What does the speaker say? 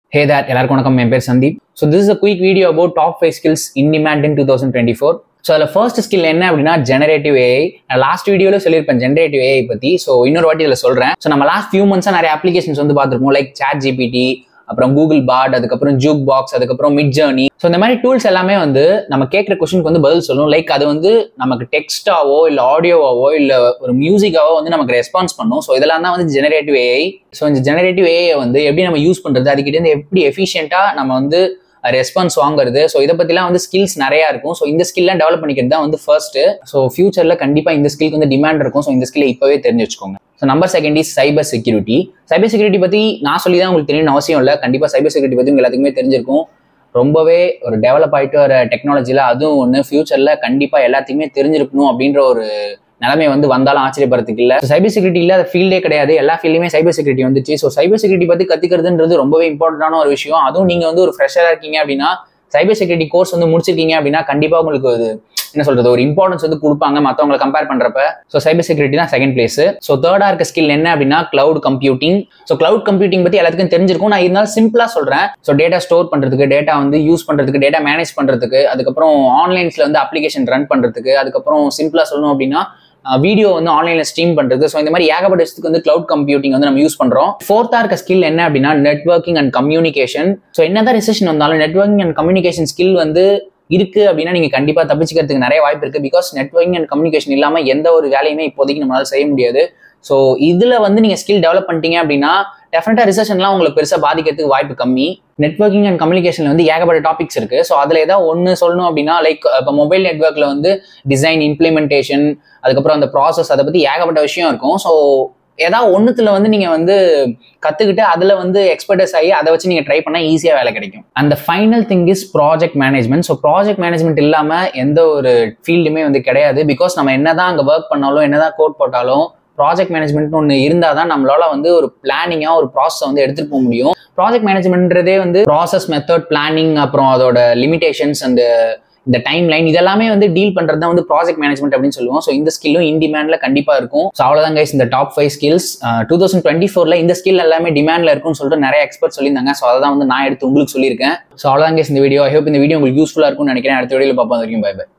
ஹே that எல்லாருக்கும் வணக்கம் என் பேர் Sandeep so this is a quick video about top five skills in demand in two thousand twenty four so அதில் first skill என்ன அப்படின்னா ஜெனரேட்டிவ் ஏஐ நான் லாஸ்ட் வீடியோவில் சொல்லியிருப்பேன் ஜெனரேட்டிவ் ஏஐ பற்றி ஸோ இன்னொரு வாட்டி இதில் சொல்கிறேன் ஸோ நம்ம லாஸ்ட் ஃபியூ மந்த்ஸாக நிறைய அப்ளிகேஷன்ஸ் வந்து பார்த்துருப்போம் லைக் சாட் ஜிபிடி அப்புறம் கூகுள் பாட் அதுக்கப்புறம் ஜூக் பாக்ஸ் அதுக்கப்புறம் மிட் ஜேர்னி ஸோ இந்த மாதிரி டூல்ஸ் எல்லாமே வந்து நம்ம கேட்குற கொஸ்டினுக்கு வந்து பதில் சொல்லணும் லைக் அது வந்து நமக்கு டெக்ஸ்டாவோ இல்லை ஆடியோவாவோ இல்லை ஒரு மியூசிக்காவோ வந்து நமக்கு ரெஸ்பான்ஸ் பண்ணும் ஸோ இதெல்லாம் தான் வந்து ஜெனரேட்டிவ் ஏஐ ஸோ இந்த ஜெனரேட்டிவ் ஏஐ வந்து எப்படி நம்ம யூஸ் பண்ணுறது அதுக்கிட்டேருந்து எப்படி எஃபிஷியண்டாக நம்ம வந்து ரெஸ்பான்ஸ் வாங்குறது ஸோ இதை பற்றிலாம் வந்து ஸ்கில்ஸ் நிறையா இருக்கும் ஸோ இந்த ஸ்கில்லாம் டெவலப் பண்ணிக்கிறது தான் வந்து ஃபர்ஸ்ட் ஸோ ஃபியூச்சரில் கண்டிப்பாக இந்த ஸ்கில்க்கு வந்து டிமாண்ட் இருக்கும் ஸோ இந்த ஸ்கில்லை இப்போவே தெரிஞ்சு வச்சுக்கோங்க so number second is cyber security cyber security பற்றி நான் சொல்லி தான் உங்களுக்கு தெரியணும்னு அவசியம் இல்லை கண்டிப்பாக சைபர் செக்யூரிட்டி பற்றி உங்க எல்லாத்துக்குமே தெரிஞ்சிருக்கும் ரொம்பவே ஒரு டெவலப் ஆகிட்டு வர டெக்னாலஜியில் அதுவும் ஒன்று ஃபியூச்சரில் கண்டிப்பாக எல்லாத்துக்குமே தெரிஞ்சிருக்கணும் அப்படின்ற ஒரு நிலைமை வந்து வந்தாலும் ஆச்சரியப்படுறதுக்கு இல்லை சைபர் செக்யூரிட்டி இல்லாத ஃபீல்டே கிடையாது எல்லா ஃபீல்டுமே சைபர் செக்யூரிட்டி வந்துச்சு ஸோ சைபர் செக்யூரிட்டி பற்றி கற்றுக்கிறதுன்றது ரொம்பவே இம்பார்ட்டண்டான ஒரு விஷயம் அதுவும் நீங்கள் வந்து ஒரு ஃப்ரெஷராக இருக்கீங்க அப்படின்னா சைபர் செக்யூரிட்டி கோர்ஸ் வந்து முடிச்சிருக்கீங்க அப்படின்னா கண்டிப்பாக உங்களுக்கு ஒரு என்ன சொல்றது ஒரு இம்பார்ட்டன்ஸ் வந்து கொடுப்பாங்க மற்றவங்களை கம்பேர் பண்றப்ப ஸோ சைபர் செக்யூரிட்டி தான் செகண்ட் பிளேஸ் ஸோ தேர்டா இருக்க ஸ்கில் என்ன அப்படின்னா cloud computing so cloud computing பத்தி எல்லாத்துக்கும் தெரிஞ்சிருக்கும் நான் இருந்தாலும் சிம்பிளா சொல்றேன் ஸோ டேட்டா ஸ்டோர் பண்றதுக்கு டேட்டா வந்து யூஸ் பண்றதுக்கு டேட்டா மேனேஜ் பண்றதுக்கு அதுக்கப்புறம் ஆன்லைன்ஸ்ல வந்து அப்ளிகேஷன் ரன் பண்றதுக்கு அதுக்கப்புறம் சிம்பிளா சொல்லணும் அப்படின்னா வீடியோ வந்து ஆன்லைன்ல ஸ்ட்ரீம் பண்றது ஸோ இந்த மாதிரி ஏகப்பட்ட விஷயத்துக்கு வந்து கிளவுட் கம்ப்யூட்டிங் வந்து நம்ம யூஸ் பண்றோம் ஃபோர்த்தா இருக்க ஸ்கில் என்ன அப்படின்னா நெட்ஒர்க்கிங் அண்ட் கம்யூனிகேஷன் ஸோ என்னதான் ரிசெஷன் வந்தாலும் நெட்ஒர்க்கிங் அண்ட் கம்யூனிகேஷன் ஸ்கில் வந்து இருக்கு அப்படின்னா நீங்க கண்டிப்பா தப்பிச்சுக்கிறதுக்கு நிறைய வாய்ப்பு இருக்கு பிகாஸ் நெட்ஒர்க்கிங் அண்ட் கம்யூனிகேஷன் இல்லாம எந்த ஒரு வேலையுமே இப்போதைக்கு நம்மளால செய்ய முடியாது ஸோ இதுல வந்து நீங்க ஸ்கில் டெவலப் பண்ணிட்டீங்க அப்படின்னா டெஃபினட்டா ரிசர்ஷன்லாம் உங்களுக்கு பெருசா பாதிக்கிறதுக்கு வாய்ப்பு கம்மி நெட்ஒர்க்கிங் அண்ட் கம்யூனிகேஷன்ல வந்து ஏகப்பட்ட டாபிக்ஸ் இருக்கு ஸோ அதுல ஏதாவது ஒன்று சொல்லணும் அப்படின்னா லைக் இப்போ மொபைல் நெட்ஒர்க்ல வந்து டிசைன் இம்ப்ளிமெண்டேஷன் அதுக்கப்புறம் அந்த ப்ராசஸ் அதை பத்தி ஏகப்பட்ட விஷயம் இருக்கும் ஸோ ஏதாவது ஒன்றுத்துல வந்து நீங்கள் வந்து கற்றுக்கிட்டு அதில் வந்து எக்ஸ்பர்டைஸ் ஆகி அதை வச்சு நீங்கள் ட்ரை பண்ணால் ஈஸியாக வேலை கிடைக்கும் அந்த final thing is project management so project management இல்லாமல் எந்த ஒரு ஃபீல்டுமே வந்து கிடையாது பிகாஸ் நம்ம என்னதான் அங்கே ஒர்க் பண்ணாலும் என்னதான் கோட் போட்டாலும் ப்ராஜெக்ட் மேனேஜ்மெண்ட் ஒன்று இருந்தால் தான் நம்மளால வந்து ஒரு பிளானிங்காக ஒரு ப்ராசஸ் வந்து எடுத்துகிட்டு போக முடியும் ப்ராஜெக்ட் மேனேஜ்மெண்ட்றதே வந்து ப்ராசஸ் மெத்தட் பிளானிங் அப்புறம் அதோட லிமிடேஷன்ஸ் அந்த இந்த டைம் லைன் இதெல்லாமே வந்து டீல் பண்றது தான் வந்து ப்ராஜெக்ட் மேனேஜ்மெண்ட் அப்படின்னு சொல்லுவோம் ஸோ இந்த ஸ்கில்லும் இன் டிமாண்ட்ல கண்டிப்பா இருக்கும் ஸோ அவ்வளோதான் கைஸ் இந்த top five skills two thousand twenty ஃபோர்ல இந்த ஸ்கில் எல்லாமே டிமாண்ட்ல இருக்கும்னு சொல்லிட்டு நிறைய எக்ஸ்பர்ட் சொல்லியிருந்தாங்க ஸோ அதை தான் வந்து நான் எடுத்து உங்களுக்கு சொல்லியிருக்கேன் ஸோ அவ்வளோதான் கைஸ் இந்த வீடியோ ஐ ஹோப் இந்த வீடியோ உங்களுக்கு யூஸ்ஃபுல்லாக இருக்கும்னு நினைக்கிறேன் அடுத்த வீடியோவில் பார்ப்போம் வரைக்கும் பை பை